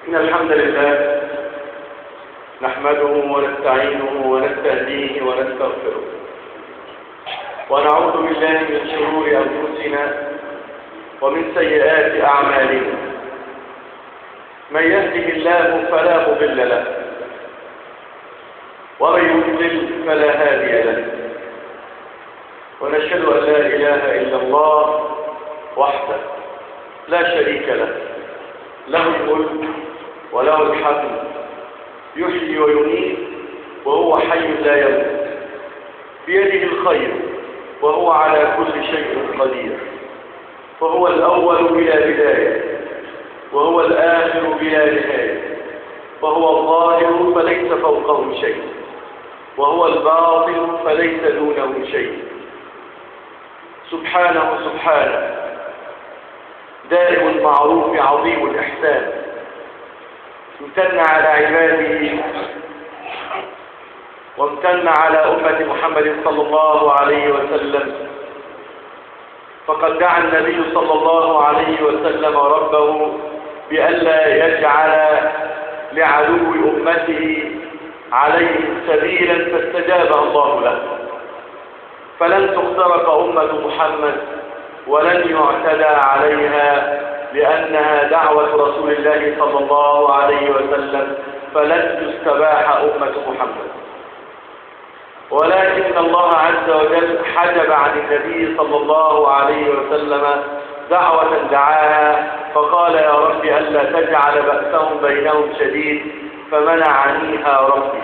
إن الحمد لله نحمده ونستعينه ونستهديه ونستغفره ونعوذ بالله من شرور أنفسنا ومن سيئات أعمالنا من يهده الله فلا مضل له ومن يضلل فلا هادي له ونشهد أن لا إله إلا الله وحده لا شريك له له الملك وله الحمد يحيي ويميت وهو حي لا يموت بيده الخير وهو على كل شيء قدير وهو الأول بلا بداية وهو الآخر بلا نهاية وهو الظاهر فليس فوقه شيء وهو الباطن فليس دونه شيء سبحانه سبحانه دائم المعروف عظيم الإحسان امتن على عباده وامتن على أمة محمد صلى الله عليه وسلم فقد دعا النبي صلى الله عليه وسلم ربه بألا يجعل لعدو أمته عليهم سبيلا فاستجاب الله له فلن تخترق أمة محمد ولن يعتدى عليها لأنها دعوة رسول الله صلى الله عليه وسلم فلن تستباح أمة محمد ولكن الله عز وجل حجب عن النبي صلى الله عليه وسلم دعوة دعاها فقال يا رب ألا تجعل بأسهم بينهم شديد فمنعنيها ربي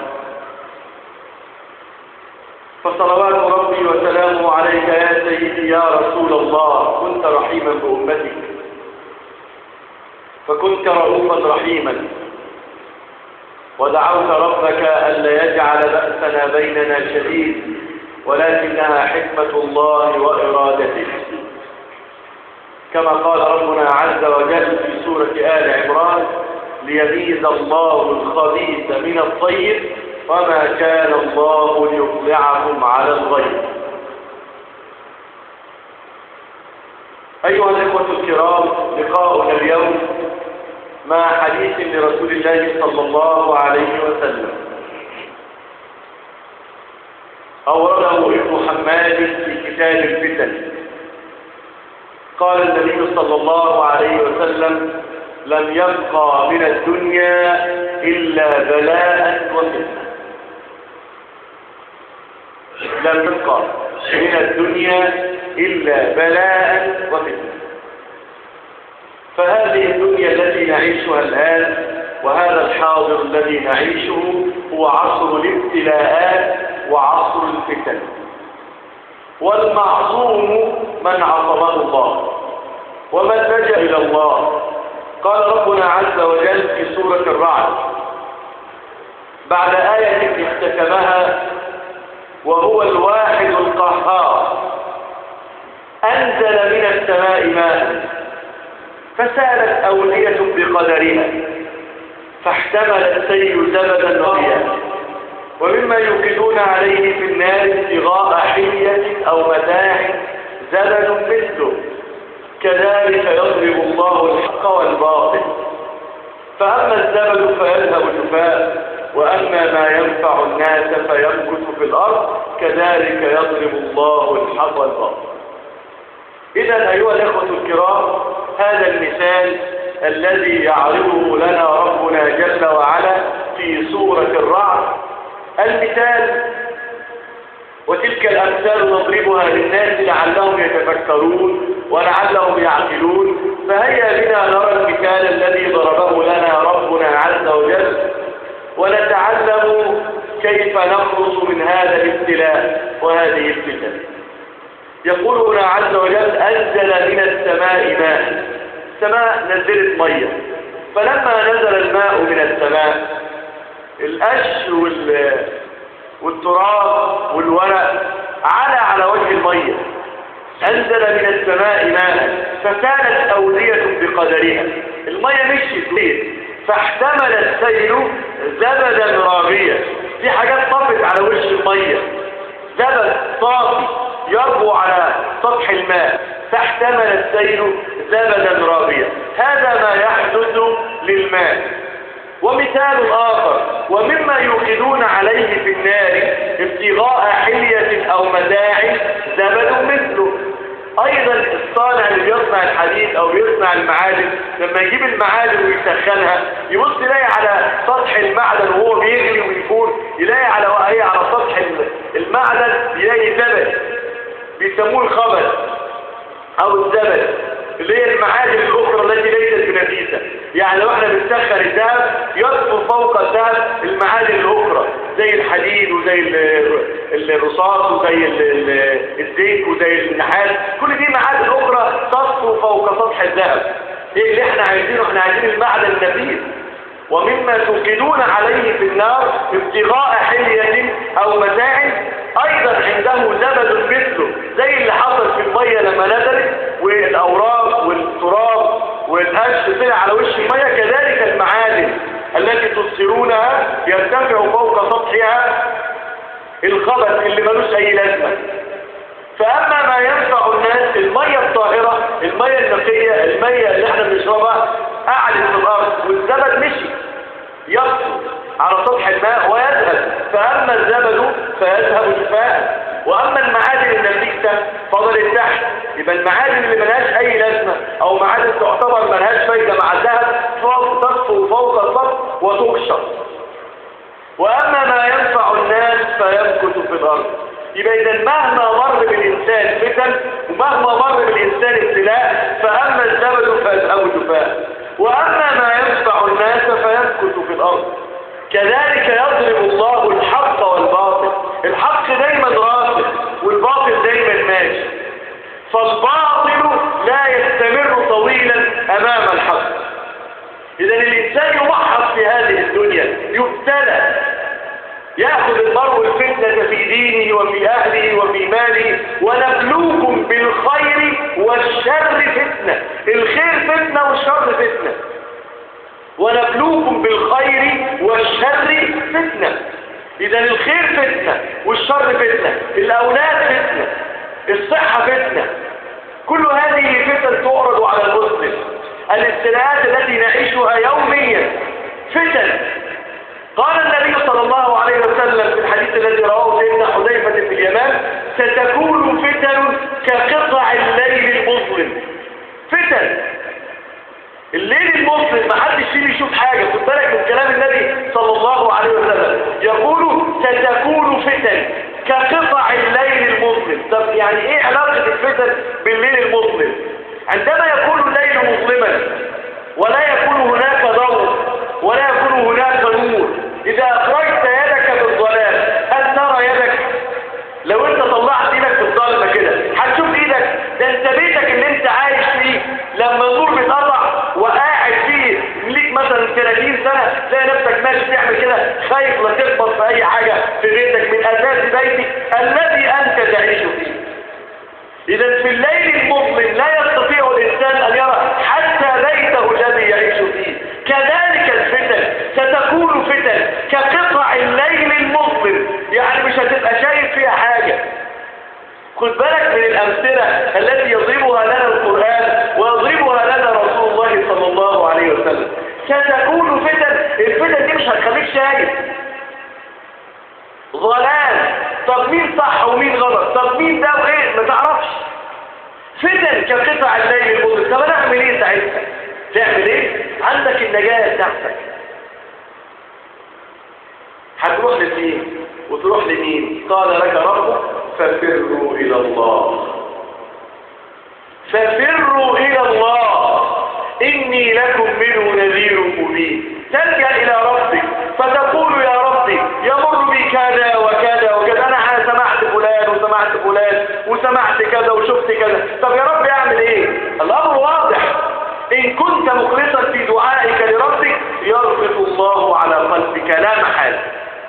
فصلوات ربي وسلامه عليك يا سيدي يا رسول الله كنت رحيما بأمتك فكنت رؤوفا رحيما ودعوت ربك ألا يجعل بأسنا بيننا شديد ولكنها حكمة الله وإرادته كما قال ربنا عز وجل في سورة آل عمران ليميز الله الخبيث من الطيب وما كان الله ليطلعكم على الغيب أيها الإخوة الكرام لقاؤنا اليوم مع حديث لرسول الله صلى الله عليه وسلم أورده ابن حماد في كتاب الفتن قال النبي صلى الله عليه وسلم لم يبقى من الدنيا إلا بلاء وفتنة لم يبقى من الدنيا إلا بلاء وفتنة فهذه الدنيا التي نعيشها الآن وهذا الحاضر الذي نعيشه هو عصر الابتلاءات وعصر الفتن والمعصوم من عصمه الله ومن لجأ إلى الله قال ربنا عز وجل في سورة الرعد بعد آية اختتمها وهو الواحد القهار أنزل من السماء ماء فسالت أولية بقدرها فاحتمل السيل زبدا رضيا ومما يوقدون عليه في النار ابتغاء حلية أو متاع زبد مثله كذلك يضرب الله الحق والباطل فأما الزبد فيذهب جفاء وأما ما ينفع الناس فيمكث في الأرض كذلك يضرب الله الحق والباطل إذا أيها الأخوة الكرام هذا المثال الذي يعرضه لنا ربنا جل وعلا في سورة الرعد المثال وتلك الأمثال نضربها للناس لعلهم يتفكرون ولعلهم يعقلون فهيا بنا نرى المثال الذي ضربه لنا ربنا عز وجل ونتعلم كيف نخلص من هذا الابتلاء وهذه الفتن يقول هنا عز وجل أنزل من السماء ماء السماء نزلت مية فلما نزل الماء من السماء القش وال... والتراب والورق على على وجه المية أنزل من السماء ماء فكانت أودية بقدرها المية مشيت ليه فاحتمل السيل زبدا رابيا دي حاجات طفت على وش المية زبد صافي يربو على سطح الماء فاحتمل السيل زبدا رابيا هذا ما يحدث للماء ومثال آخر ومما يوقدون عليه في النار ابتغاء حلية أو متاع زبد مثله أيضا الصانع اللي بيصنع الحديد أو بيصنع المعادن لما يجيب المعادن ويسخنها يبص يلاقي على سطح المعدن وهو بيغلي ويفور يلاقي على وهي على سطح المعدن يلاقي زبد بيسموه الخبز أو الزبد اللي هي المعادن الأخرى التي ليست بنفيسة يعني لو احنا بنسخن الذهب يطفو فوق الذهب المعادن الأخرى زي الحديد وزي الرصاص وزي الزيت وزي النحاس كل دي معادن أخرى تطفو فوق سطح الذهب ايه اللي احنا عايزينه احنا عايزين المعدن النفيس ومما توقدون عليه في النار ابتغاء حلية أو متاع أيضا عنده زبد مثله زي اللي حصل في المية لما نزلت والأوراق والتراب والقش طلع على وش المية كذلك المعادن التي تبصرونها يرتفع فوق سطحها الخبث اللي ملوش أي لازمة فأما ما ينفع الناس المية الطاهرة المية النقية المية اللي احنا بنشربها أعلى في الأرض والزبد مشي يسقط على سطح الماء ويذهب فأما الزبد فيذهب جفاء وأما المعادن النفيسة فضلت تحت يبقى المعادن اللي ملهاش أي لازمة أو معادن تعتبر ملهاش فايدة مع الذهب تطفو فوق السطح وتكشف وأما ما ينفع الناس فيمكث في الأرض يبقى إذا مهما مر بالإنسان فتن ومهما مر بالإنسان ابتلاء فأما الزبد فيذهب جفاء وأما ما ينفع الناس فيمكث في الأرض كذلك يضرب الله الحق والباطل الحق دايما راسخ والباطل دايما ماشي فالباطل لا يستمر طويلا أمام الحق إذا الإنسان يمحص في هذه الدنيا يبتلى يأخذ المرء الفتنة في دينه وفي أهله وفي ماله ونبلوكم بالخير والشر فتنة الخير فتنة والشر فتنة ونبلوكم بالخير والشر فتنة إذا الخير فتنة والشر فتنة الأولاد فتنة الصحة فتنة كل هذه فتن تعرض على المسلم الاستلاءات التي نعيشها يوميا فتن قال النبي صلى الله عليه وسلم في الحديث الذي رواه سيدنا حذيفة في اليمان ستكون فتن كقطع الليل المظلم فتن الليل المظلم ما حدش فيه يشوف حاجة خد بالك من كلام النبي صلى الله عليه وسلم يقول ستكون فتن كقطع الليل المظلم طب يعني ايه علاقة الفتن بالليل المظلم عندما يكون الليل مظلما ولا يكون هناك ضوء ولا يكون هناك نور إذا أخرجت يدك بالظلام هل ترى يدك لو انت طلعت ايدك في الظلمة كده هتشوف ايدك ده انت بيتك اللي انت عايش فيه لما النور بيتقطع وقاعد فيه ليك مثلا 30 سنة تلاقي نفسك ماشي تعمل كده خايف لا تخبط في اي حاجة في بيتك من اساس بيتك الذي انت تعيش فيه اذا في الليل المظلم لا يستطيع الانسان ان يرى حتى بيته الذي يعيش فيه كذلك الفتن ستكون فتن كقطع الليل المظلم يعني مش هتبقى شايف فيها حاجة خد بالك من الأمثلة التي يضربها لنا القرآن ويضربها لنا رسول الله صلى الله عليه وسلم ستكون فتن الفتن دي مش هتخليك شايف ظلام طب مين صح ومين غلط طب مين ده وايه ما تعرفش فتن كقطع الليل المظلم طب انا اعمل ايه ساعتها تعمل ايه عندك النجاة بتاعتك هتروح لمين وتروح لمين قال لك ربك ففروا الى الله ففروا الى الله اني لكم منه نذير مبين تلجأ الى ربك فتقول يا ربي يمر بي كذا وكذا وكذا انا سمعت فلان وسمعت فلان وسمعت كذا وشفت كذا طب يا رب اعمل ايه الامر واضح إن كنت مخلصا في دعائك لربك يربط الله على قلبك لا محال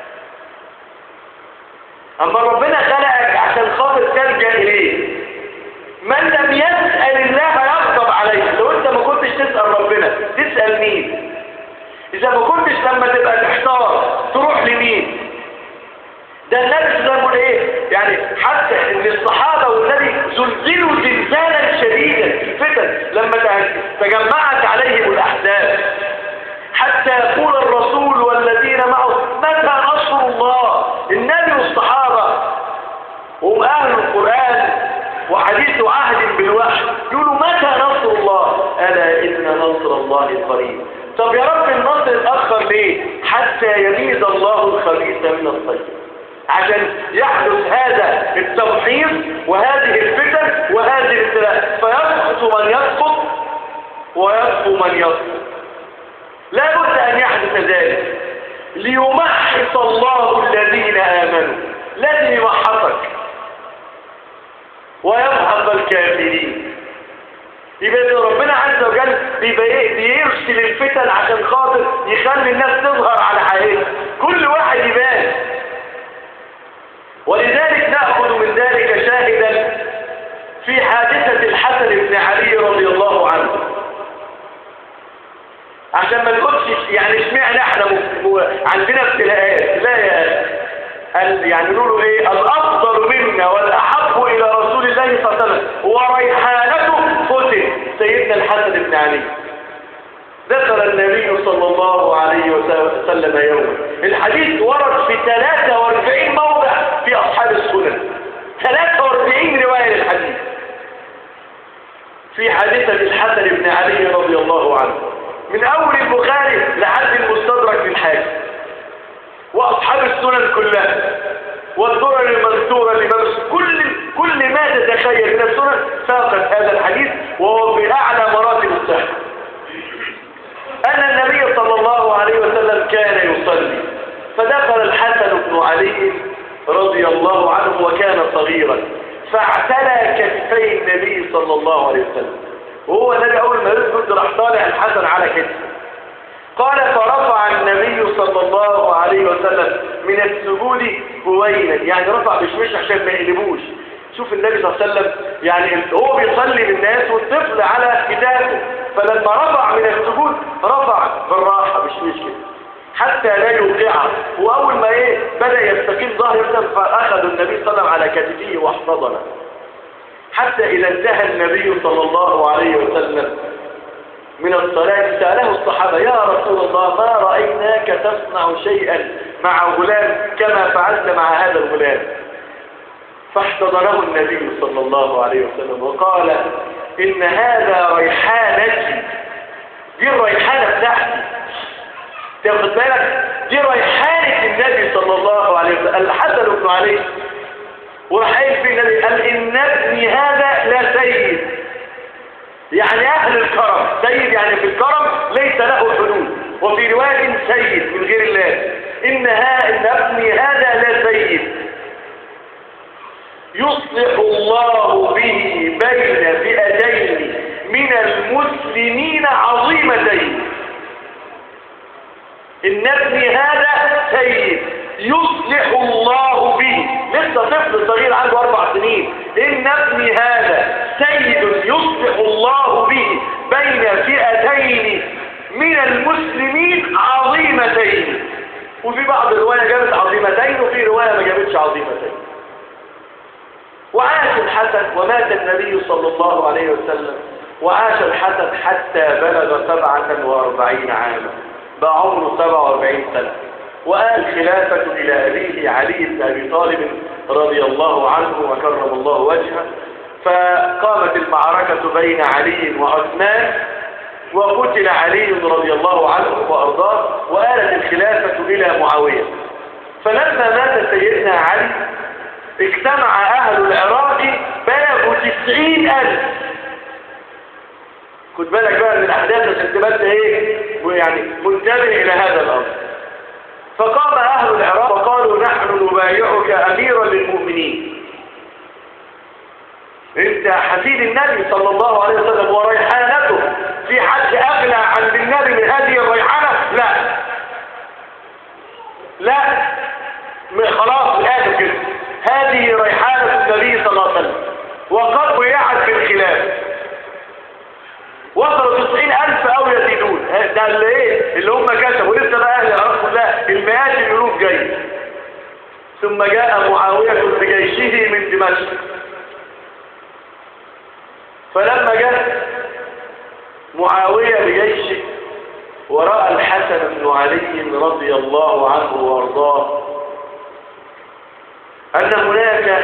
أما ربنا خلقك عشان خاطر تلجأ إليه من لم يسأل الله يغضب عليه لو أنت ما كنتش تسأل ربنا تسأل مين إذا ما كنتش لما تبقى تحتار تروح لمين ده النبي صلى الله عليه ايه يعني حتى ان الصحابة والنبي زلزلوا زلزالا شديدا في الفتن لما تجمعت عليهم الاحداث حتى يقول الرسول والذين معه متى نصر الله النبي والصحابة وهم أهل القرآن وحديث عهد بالوحي يقولوا متى نصر الله ألا إن نصر الله قريب طب يا رب النصر اتأخر ليه حتى يميز الله الخبيث من الطيب عشان يحدث هذا التمحيص وهذه الفتن وهذه الابتلاء فيسقط من يسقط ويسقط من يسقط لا بد أن يحدث ذلك ليمحص الله الذين آمنوا لازم يمحصك ويمحص الكافرين يبقى ربنا عز وجل بيبقى بيرسل الفتن عشان خاطر يخلي الناس تظهر على حقيقتها كل واحد يبان ولذلك نأخذ من ذلك شاهدا في حادثة الحسن بن علي رضي الله عنه عشان ما نقولش يعني اشمعنى احنا عندنا ابتلاءات لا يا قال يعني نقولوا ايه الافضل منا والاحب الى رسول الله صلى الله عليه وسلم وريحانته فتن سيدنا الحسن بن علي ذكر النبي صلى الله عليه وسلم يوما الحديث ورد في 43 موضع في اصحاب السنن 43 روايه للحديث في حادثه الحسن بن علي رضي الله عنه من اول البخاري لحد المستدرك للحاكم واصحاب السنن كلها والدرر المذكوره لمن كل كل ما تتخيل من السنن ساقت هذا الحديث وهو باعلى مراتب الصحه ان النبي صلى الله عليه وسلم كان يصلي فدخل الحسن بن علي رضي الله عنه وكان صغيرا فاعتلى كتفي النبي صلى الله عليه وسلم وهو النبي اول ما يسجد راح طالع الحسن على كتفه قال فرفع النبي صلى الله عليه وسلم من السجود هوينا يعني رفع بشمش عشان ما يقلبوش شوف النبي صلى الله عليه وسلم يعني هو بيصلي للناس والطفل على كتابه فلما رفع من السجود رفع بالراحة بشمش كده حتى لا يوقعه واول ما ايه بدا يستقيم ظهره فاخذ النبي صلى الله عليه وسلم على كتفه واحتضنه حتى اذا انتهى النبي صلى الله عليه وسلم من الصلاة سأله الصحابة يا رسول الله ما رأيناك تصنع شيئا مع غلام كما فعلت مع هذا الغلام فاحتضنه النبي صلى الله عليه وسلم وقال إن هذا ريحانتي دي الريحانة بتاعتي تاخد بالك دي ريحانة النبي صلى الله عليه وسلم الحسن بن علي وراح قايل في النبي قال إن ابني هذا لا سيد يعني أهل الكرم سيد يعني في الكرم ليس له حدود وفي رواية سيد من غير الله إنها إن ابني هذا لا سيد يصلح الله به بين فئتين من المسلمين عظيمتين إن ابني هذا سيد يصلح الله به لسه طفل صغير عنده أربع سنين إن ابني هذا سيد يصلح الله به بين فئتين من المسلمين عظيمتين وفي بعض الرواية جابت عظيمتين وفي رواية ما جابتش عظيمتين وعاش الحسن ومات النبي صلى الله عليه وسلم وعاش الحسن حتى بلغ سبعة واربعين عاما بقى عمره سبعة واربعين سنة وآل الخلافة إلى أبيه علي بن أبي طالب رضي الله عنه وكرم الله وجهه فقامت المعركة بين علي وعثمان وقتل علي رضي الله عنه وأرضاه وآلت الخلافة إلى معاوية فلما مات سيدنا علي اجتمع أهل العراق بلغوا تسعين ألف خد بالك بقى من الأحداث عشان تبقى إيه يعني منتبه إلى هذا الأمر فقام أهل العراق وقالوا نحن نبايعك أميرا للمؤمنين انت حفيد النبي صلى الله عليه وسلم وريحانته في حد أغلى عند النبي من هذه الريحانة لا لا خلاص الآن كده هذه ريحانة النبي صلى الله عليه وسلم وقد ويعت في الخلاف وصلوا تسعين ألف أو يزيدون ده اللي إيه اللي هم كتبوا لسه بقى أهل العراق كلها المئات الألوف جاي ثم جاء معاوية بجيشه من دمشق فلما جاء معاوية بجيشه ورأى الحسن بن علي رضي الله عنه وارضاه أن هناك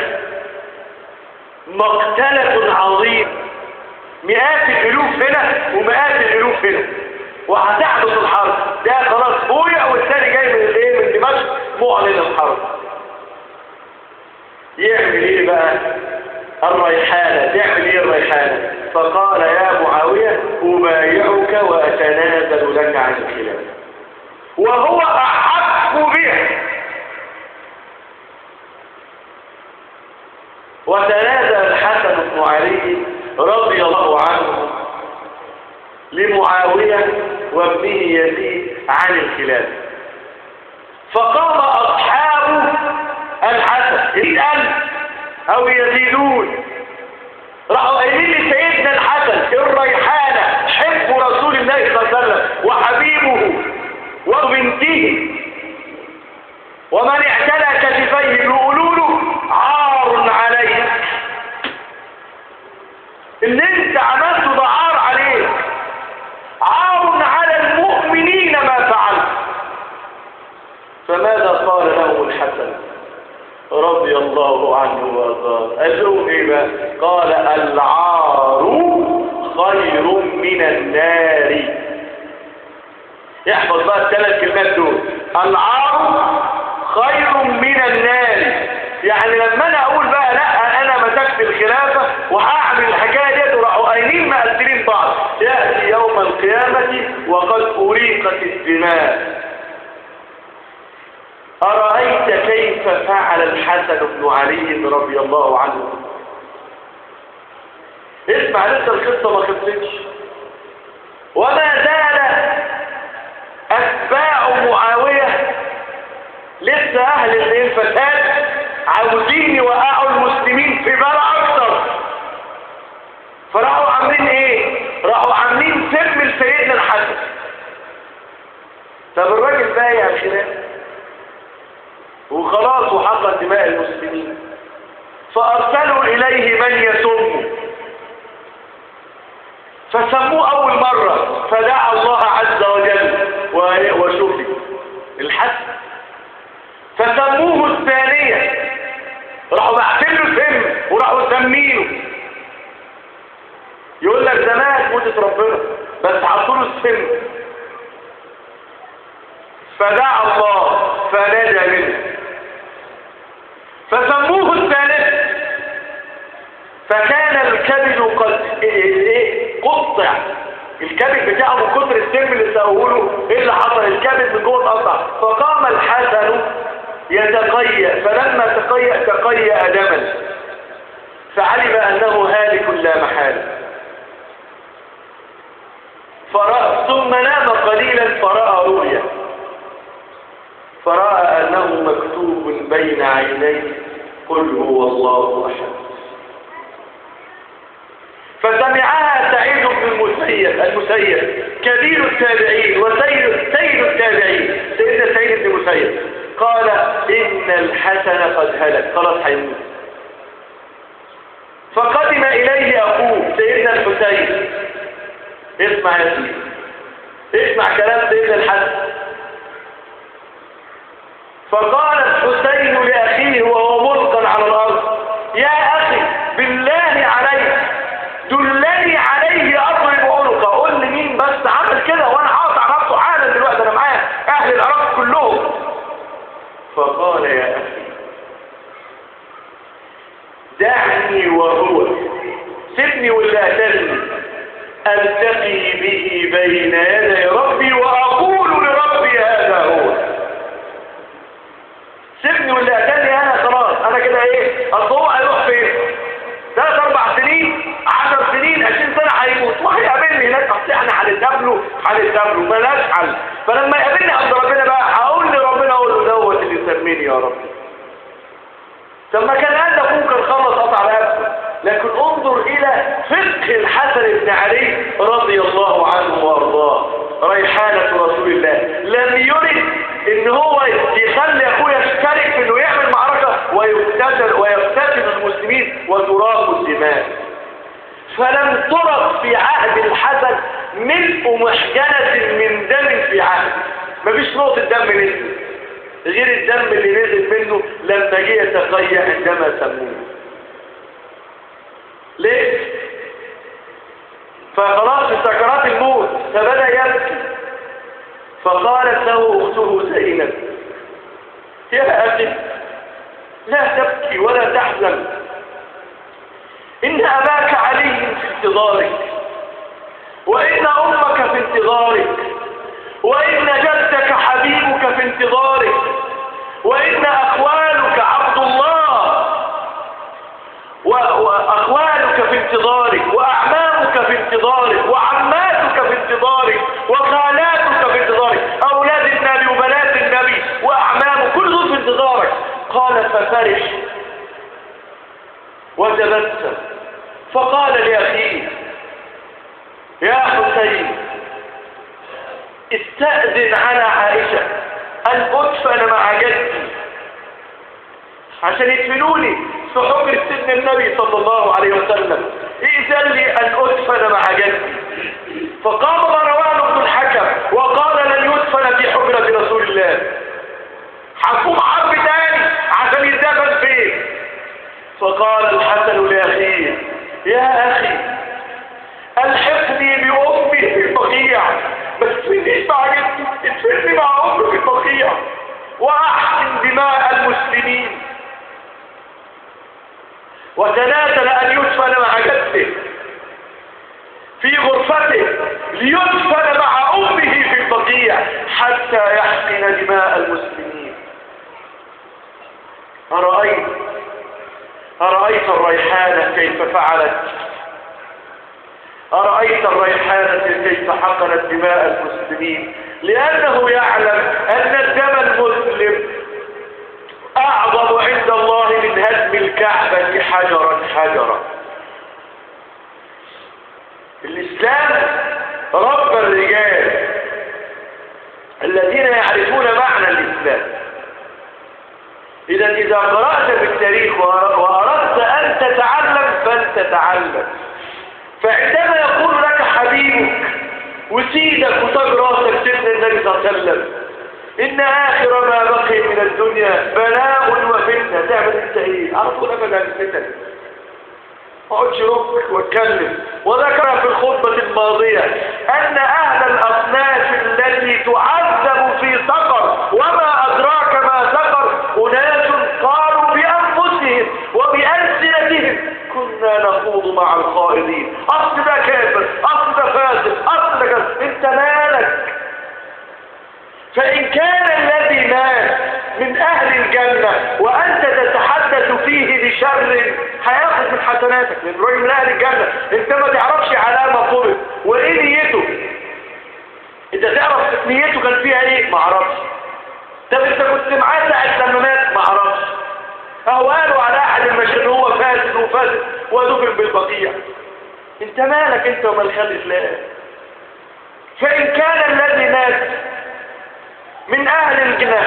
مقتلة عظيم مئات الألوف هنا ومئات الألوف هنا وهتحدث الحرب ده خلاص بويع والثاني جاي من الايه من دمشق معلن الحرب يعمل ايه بقى الريحانة تعمل ايه الريحانة فقال يا معاوية أبايعك وأتنازل لك عن الخلاف وهو أحق به وتنازل الحسن بن علي رضي الله عنه لمعاوية وابنه يزيد عن الخلاف فقام أصحاب الحسن الألف أو يزيدون راحوا قايلين لسيدنا الحسن الريحانة حب رسول الله صلى الله عليه وسلم وحبيبه وبنته ومن اعتلى كتفيه بيقولوا له عار عليك اللي انت عملته ده عار عليك عار على المؤمنين ما فعلت فماذا قال لهم الحسن رضي الله عنه وارضاه قال لهم ايه بقى قال العار خير من النار يحفظ بقى الثلاث كلمات دول العار خير من النار يعني لما انا اقول بقى لا انا مسكت الخلافه وهعمل الحكايه ديت وراحوا قايلين مقتلين بعض ياتي يوم القيامه وقد اريقت الدماء أرأيت كيف فعل الحسن بن علي رضي الله عنه اسمع لسه القصة ما خلصتش وما زال أتباع معاوية لسه أهل الفساد عاوزين يوقعوا المسلمين في بلع أكتر فراحوا عاملين إيه؟ راحوا عاملين سم لسيدنا الحسن طب الراجل بايع الخلاف وخلاص وحقن دماء المسلمين فأرسلوا إليه من يسمه فسموه أول مرة فدعا الله عز وجل وشفي الحسن فسموه الثانية راحوا بعتين له سم وراحوا سمينه يقول لك زمان موتة ربنا بس حطوا له السم فدعا الله فنادى منه فسموه الثالث فكان الكبد قد ايه قطع الكبد بتاعه من كتر السم اللي سووله ايه اللي حصل الكبد من جوه اتقطع فقام الحسن يتقيأ فلما تقيأ تقيأ دما فعلم انه هالك لا محاله فرأى ثم نام قليلا فرأى رؤيا فرأى أنه مكتوب بين عينيه قل هو الله أحد فسمعها سعيد بن المسيب المسيب كبير التابعين وسيد سيد التابعين سيدنا سعيد بن المسيب قال إن الحسن قد هلك خلاص هيموت فقدم إليه أخوه سيدنا الحسين اسمع يا سيدي اسمع كلام سيدنا الحسن فقال الحسين لأخيه وهو ملقا على الأرض يا أخي بالله عليك دلني عليه أضرب عنقه قول لي مين بس عمل كده وأنا هقطع راسه حالا دلوقتي أنا معايا أهل العراق كلهم فقال يا أخي دعني وهو سيبني ولا أتلني ألتقي به بين يدي ربي وأقول لربي هذا هو سيبني ولا أتلني أنا خلاص أنا كده إيه الضوء هيروح فين ثلاث أربع سنين عشر سنين عشرين سنة هيموت وهيقابلني هناك أصل احنا هنتقابله هنتقابله ملاش حل فلما يقابلني عند ربنا بقى هقول لربنا أقول له دوت اللي يسميني يا رب طب ما كان قال أخوك كان خلص قطع رقبته لكن انظر إلى فقه الحسن بن علي رضي الله عنه وارضاه ريحانة رسول الله لم يرد ان هو يخلي اخوه يشترك في انه يعمل معركة ويقتتل ويقتتل المسلمين وتراق الدماء فلم ترد في عهد الحسن ملء محجنة من دم في عهد مفيش نقطة دم نزل غير الدم اللي نزل منه لما جه يتقيأ عندما سموه ليه؟ فخلاص في سكرات الموت فبدأ يبكي فقالت له أخته زينب يا أخي لا تبكي ولا تحزن إن أباك علي في انتظارك وإن أمك في انتظارك وإن جدك حبيبك في انتظارك وإن أخوالك عبد الله وأخوالك في انتظارك وأعمامك في انتظارك وعماتك في انتظارك وخالاتك في انتظارك أولاد النبي وبنات النبي وأعمامه كله في انتظارك قال ففرح وتبسم فقال لأخيه يا حسين استأذن على عائشة أن أدفن مع جدي عشان يدفنوني في حجر سيدنا النبي صلى الله عليه وسلم إذن لي أن أدفن مع جدي فقام مروان بن الحكم وقال لن يدفن في حجرة رسول الله حكوم حرب تاني عشان يدفن فين فقال الحسن لأخيه يا أخي ألحقني بأمي في البقيع ما تدفنيش مع جدي ادفني مع أمي في البقيع وأحسن دماء المسلمين وتنازل أن يدفن مع جده في غرفته ليدفن مع أمه في البقيع حتى يحقن دماء المسلمين أرأيت أرأيت الريحانة كيف فعلت أرأيت الريحانة كيف حقنت دماء المسلمين لأنه يعلم أن الدم المسلم أعظم عند الله من هدم الكعبة حجرا حجرا الإسلام رب الرجال الذين يعرفون معنى الإسلام إذا إذا قرأت في التاريخ وأردت أن تتعلم فلتتعلم فعندما يقول لك حبيبك وسيدك وتاج راسك سيدنا النبي صلى الله عليه وسلم إن آخر ما بقي من الدنيا بلاء وفتنة تعمل انت ايه على طول أبدا الفتن ما اقعدش ربك واتكلم وذكر في الخطبة الماضية أن أهل الأصناف التي تعذب في سقر وما أدراك ما سقر أناس قالوا بأنفسهم وبألسنتهم كنا نخوض مع الخائضين أصل ده كافر أصل ده فاسد أصل ده كافر انت مالك فإن كان الذي مات من أهل الجنة وأنت تتحدث فيه بشر هياخد من حسناتك لأن الراجل من أهل الجنة أنت ما تعرفش علامة طرق وإيه نيته أنت تعرف نيته كان فيها إيه ما عرفش طب أنت كنت معاه ساعة لما مات ما عرفش أهو قالوا على أحد المشاهير هو فاسد وفاسد ودفن بالبقيع أنت مالك أنت وما الخلف لا فإن كان الذي مات من اهل الجنة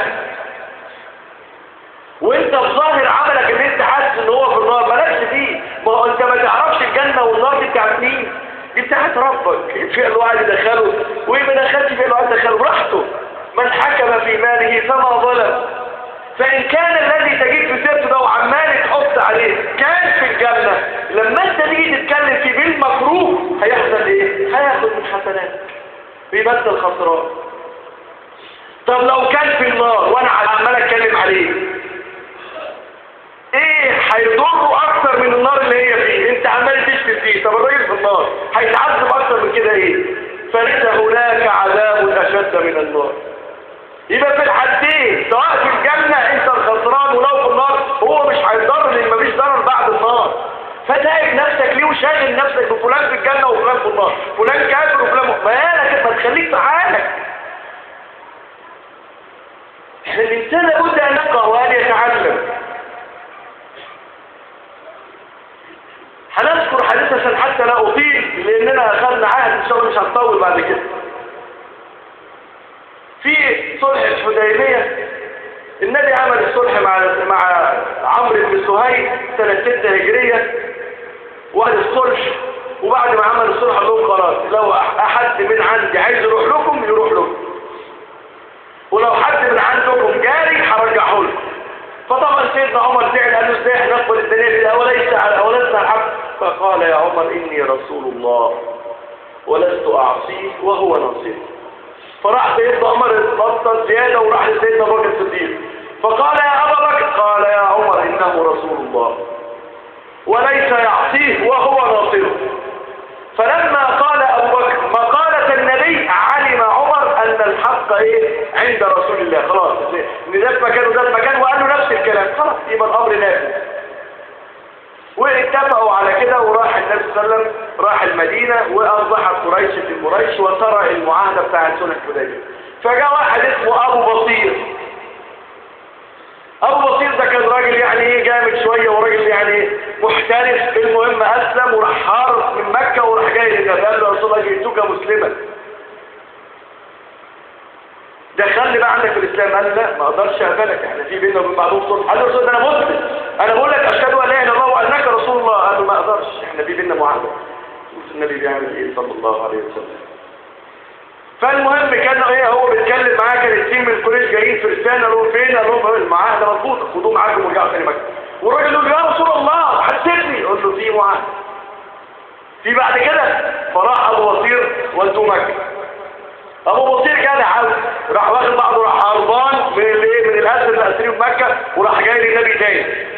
وانت الظاهر عملك ان انت حاسس ان هو في النار مالكش فيه ما هو انت ما تعرفش الجنة والنار دي بتاعت مين دي بتاعت ربك في الواحد يدخله وايه ما دخلش في الواحد يدخله براحته من حكم في ماله فما ظلم فان كان الذي تجيب في سيرته ده وعمال تحط عليه كان في الجنة لما انت تيجي تتكلم فيه بالمكروه هيحصل ايه هياخد من حسناتك بيبدل خسران طب لو كان في النار وانا عمال اتكلم عليه ايه هيضره اكتر من النار اللي هي فيه انت عمال تشتم فيه طب الراجل في النار هيتعذب اكتر من كده ايه فليس هناك عذاب اشد من النار يبقى في الحالتين سواء في الجنة انت الخسران ولو في النار هو مش هيضر لان مفيش ضرر بعد النار فتعب نفسك ليه وشاغل نفسك بفلان في الجنة وفلان في النار فلان كافر وفلان مالك ما تخليك في حالك احنا الانسان لابد ان يفقه وان يتعلم هنذكر حديثا حتى لا اطيل لاننا اخذنا عهد ان شاء الله مش هنطول بعد كده في صلح الحديبيه النبي عمل الصلح مع مع عمرو بن سهيل سنه 6 هجريه وقال الصلح وبعد ما عمل الصلح قال لهم خلاص لو احد من عندي عايز يروح لكم يروح لكم ولو حد من عندكم جاري هرجعه لكم فطبعا سيدنا عمر زعل قال له ازاي احنا نقبل الدليل ده وليس على ولسنا الحق فقال يا عمر اني رسول الله ولست اعصيه وهو نصير فراح سيدنا عمر اتبطل زياده وراح لسيدنا ابو بكر الصديق فقال يا ابا بكر قال يا عمر انه رسول الله وليس يعصيه وهو ناصره فلما قال ابو بكر مقاله النبي علم عمر ان الحق ايه عند رسول الله خلاص ان ده في مكان وده في مكان وقال له نفس الكلام خلاص يبقى الامر نافذ واتفقوا على كده وراح النبي صلى الله عليه وسلم راح المدينة وأصبحت قريش في قريش وترى المعاهدة بتاعت سنة حديبية فجاء واحد اسمه أبو بصير أبو بصير ده كان راجل يعني ايه جامد شوية وراجل يعني محترف المهم أسلم وراح هارب من مكة وراح جاي للنبي قال له يا رسول الله جئتك مسلما دخلني بقى عندك في الإسلام قال لا ما أقدرش أقبلك احنا في بيننا وبين بعضهم صلح قال له يا رسول الله أنا مسلم أنا بقول لك أشهد أن لا إله إلا الله وأنك رسول الله قال له ما أقدرش احنا في بيننا معاهدة شوف النبي بيعمل إيه صلى الله عليه وسلم فالمهم كان ايه هو بيتكلم معاه كان التيم من قريش جايين في رسالة قال لهم فين قال لهم المعاهدة مظبوطة خدوه معاكم ورجعوا تاني مكة والراجل يقول له يا رسول الله حسبني قلت له في معاهدة في بعد كده فراح ابو بصير ودوه مكة ابو بصير كان عاوز راح واخد بعضه راح هربان من الايه من الاسد اللي اسريه في مكة وراح جاي للنبي تاني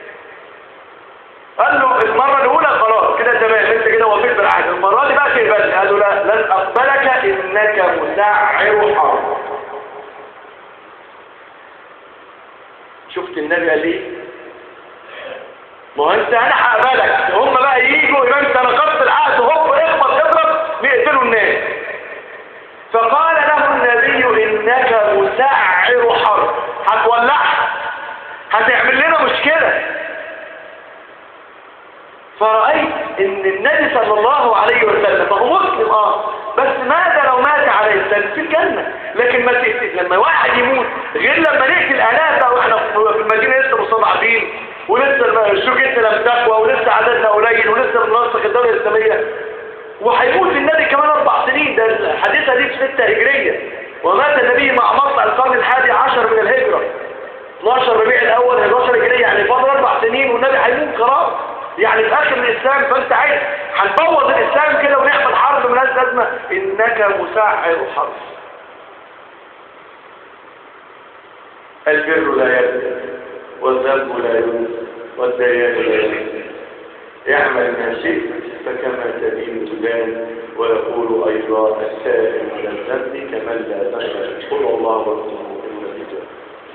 قال له المرة الأولى خلاص كده تمام انت كده وفيت بالعهد المرة دي بقى تقبلني قال له لا لن أقبلك إنك مسعر حرب شفت النبي قال ايه ما هو انت انا هقبلك هم بقى ييجوا يبقى انت نقضت العهد هوب اخبط اضرب نقتلوا الناس فقال له النبي انك مسعر حرب هتولعها هتعمل لنا مشكله فرأيت ان النبي صلى الله عليه وسلم فهو مسلم اه بس ماذا لو مات عليه السلام في الجنة لكن ما تقتل لما واحد يموت غير لما نقتل الاف بقى واحنا في المدينة لسه مستضعفين ولسه الشوكة لم تقوى ولسه عددنا قليل ولسه بننسخ الدولة الإسلامية وهيموت النبي كمان اربع سنين ده الحادثة دي في ستة هجرية ومات النبي مع مطلع القرن الحادي عشر من الهجرة 12 ربيع الاول 11 هجرية يعني فاضل اربع سنين والنبي هيموت خلاص يعني في اخر الاسلام فانت عايز هنبوظ الاسلام كده ونعمل حرب ملهاش لازمه انك مسعر حرب البر لا يبدو والذنب لا ينسى والديان لا ينسى اعمل ما شئت فكما تدين تدان ويقول ايضا السائل من الذنب كمن لا ذنب قل الله ورسوله النبي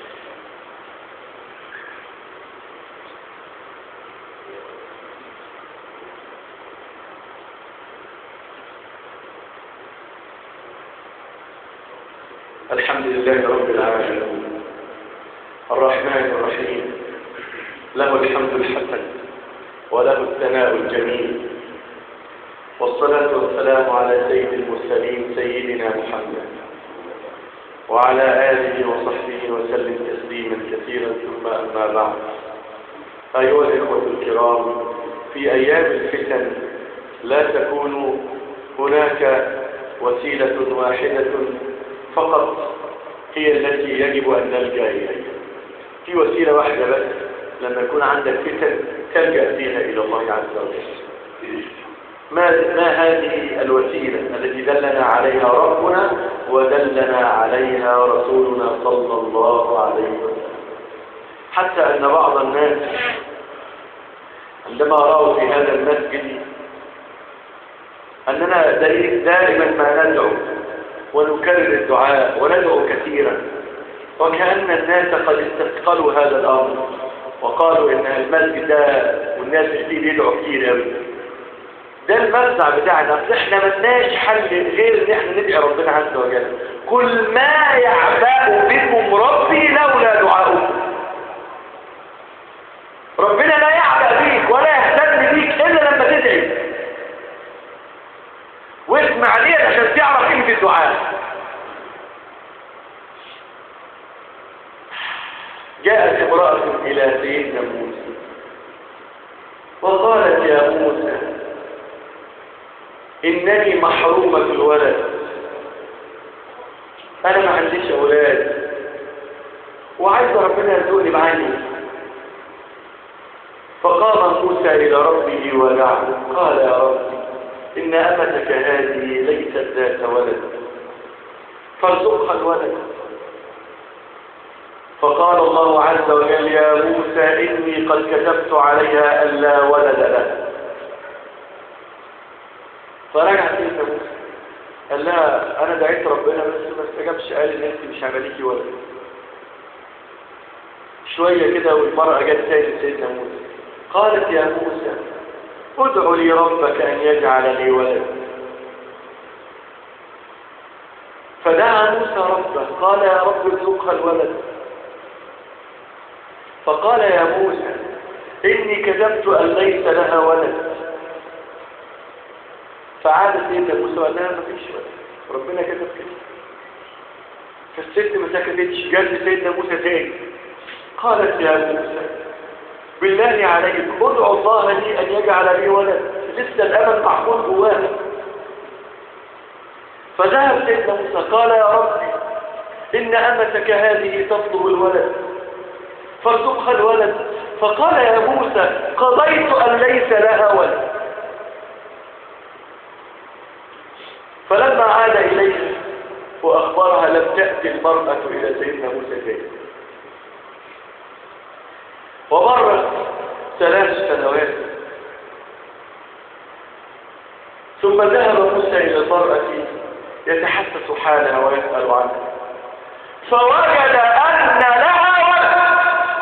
الحمد لله رب العالمين الرحمن الرحيم له الحمد الحسن وله الثناء الجميل والصلاة والسلام على سيد المرسلين سيدنا محمد وعلى آله وصحبه وسلم تسليما كثيرا ثم أما بعد أيها الإخوة الكرام في أيام الفتن لا تكون هناك وسيلة واحدة فقط هي التي يجب أن نلجأ إليها في وسيلة واحدة بس لما يكون عندك فتن تلجأ فيها إلى الله عز وجل ما, ما هذه الوسيلة التي دلنا عليها ربنا ودلنا عليها رسولنا صلى الله عليه وسلم حتى أن بعض الناس عندما رأوا في هذا المسجد أننا دائما ما ندعو ونكرر الدعاء وندعو كثيرا وكأن الناس قد استثقلوا هذا الأمر وقالوا إن المسجد ده والناس فيه بيدعوا كتير قوي ده المرجع بتاعنا اصل احنا ملناش حل غير ان احنا ندعي ربنا عز وجل كل ما يعبأ بكم ربي لولا دعاؤكم ربنا لا يعبأ بيك ولا يهتم بيك الا لما تدعي واسمع ديت عشان تعرف قيمه الدعاء جاءت امرأة إلى سيدنا موسى وقالت يا موسى إنني محرومة الولد أنا ما عنديش أولاد وعايز ربنا يرزقني بعيني فقام موسى إلى ربه ودعا قال يا رب إن أمتك هذه ليست ذات ولد فارزقها الولد فقال الله عز وجل يا موسى إني قد كتبت عليها ألا ولد لها فرجع سيدنا موسى قال لها أنا دعيت ربنا بس ما استجابش قال إن أنت مش عمليكي ولد شوية كده والمرأة جت تاني سيدنا موسى قالت يا موسى ادع لي ربك أن يجعل لي ولد فدعا موسى ربه قال يا رب ارزقها الولد فقال يا موسى إني كذبت أن ليس لها ولد فعاد سيدنا موسى وقال لها مفيش ولد ربنا كتب كده فالست ما سكتتش جت سيدنا موسى تاني قالت يا موسى بالله عليك ادعو الله لي أن يجعل لي ولد لسه الأمل محفوظ جواها فذهب سيدنا موسى قال يا رب إن أمتك هذه تطلب الولد فارزقها الولد فقال يا موسى قضيت أن ليس لها ولد فلما عاد إليه وأخبرها لم تأتي المرأة إلى سيدنا موسى تاني ومرت ثلاث سنوات ثم ذهب موسى إلى المرأة يتحسس حالها ويسأل عنها فوجد أن لها ولد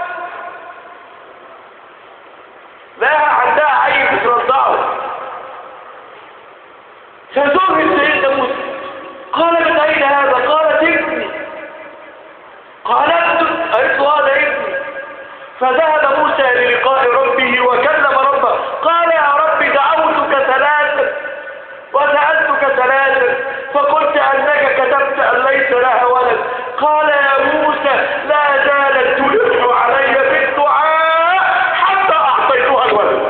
لها عندها عين بترضعه فزوج سيدنا موسى قال من أين هذا؟ قالت ابني قالت قالت له هذا ابني فذهب موسى للقاء ربه وكلم ربه قال يا رب دعوتك ثلاثا وسألتك ثلاثا فقلت أنك كتبت أن ليس لها ولد قال يا موسى لا زالت تلح علي بالدعاء حتى أعطيتها الولد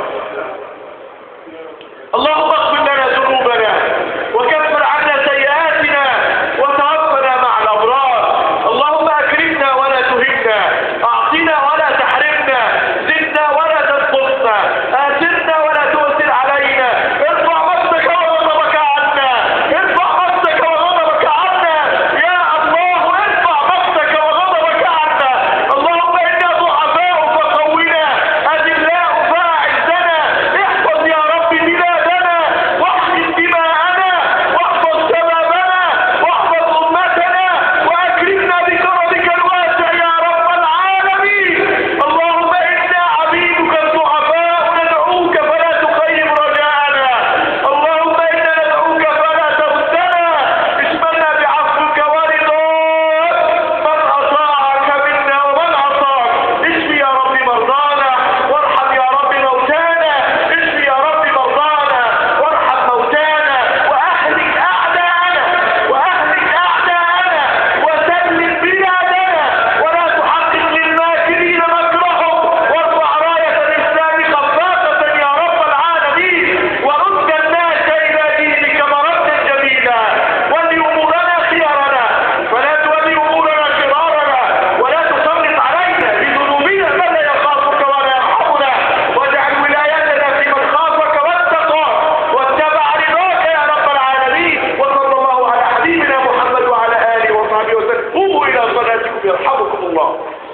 اللهم اغفر لنا ذنوبنا وكفر عنا سيئاتنا وتوفنا مع الأبرار اللهم أكرمنا ولا تهنا أعطنا ولا تحرمنا زدنا ولا تنقصنا آثرنا ولا تؤثر علينا ارفع مجدك وغضبك عنا ارفع مجدك وغضبك عنا يا الله ارفع مجدك وغضبك عنا اللهم إنا ضعفاء فقونا أذلاء فأعزنا احفظ يا رب بلادنا واحفظ دماءنا واحفظ شبابنا واحفظ أمتنا وأكرمنا بكرمك الواسع يا رب العالمين اللهم إنا عبيدك الضعفاء ندعوك فلا تخيب رجاءنا اللهم إنا ندعوك فلا تردنا اشملنا بعفوك ورضاك من أطاعك منا ومن عصاك اشفي يا رب مرضانا وارحم يا رب موتانا اشفي يا رب مرضانا وارحم موتانا وأهلك أعداءنا وأهلك أعداءنا وسلم بلادنا ولا تحقق للماكرين مكرهم وارفع راية الإسلام خفافة يا رب العالمين ورد الناس إلى دينك مردا جميلا ول أمورنا خيارنا فلا تولي أمورنا شرارنا ولا تسلط علينا بذنوبنا من لا يخافك ولا يرحمنا واجعل ولايتنا في من خافك واتقى واتبع رضاك يا رب العالمين وصلى الله على حبيبنا محمد وعلى آله وصحبه وسلم قوموا إلى صلاتكم يرحمكم الله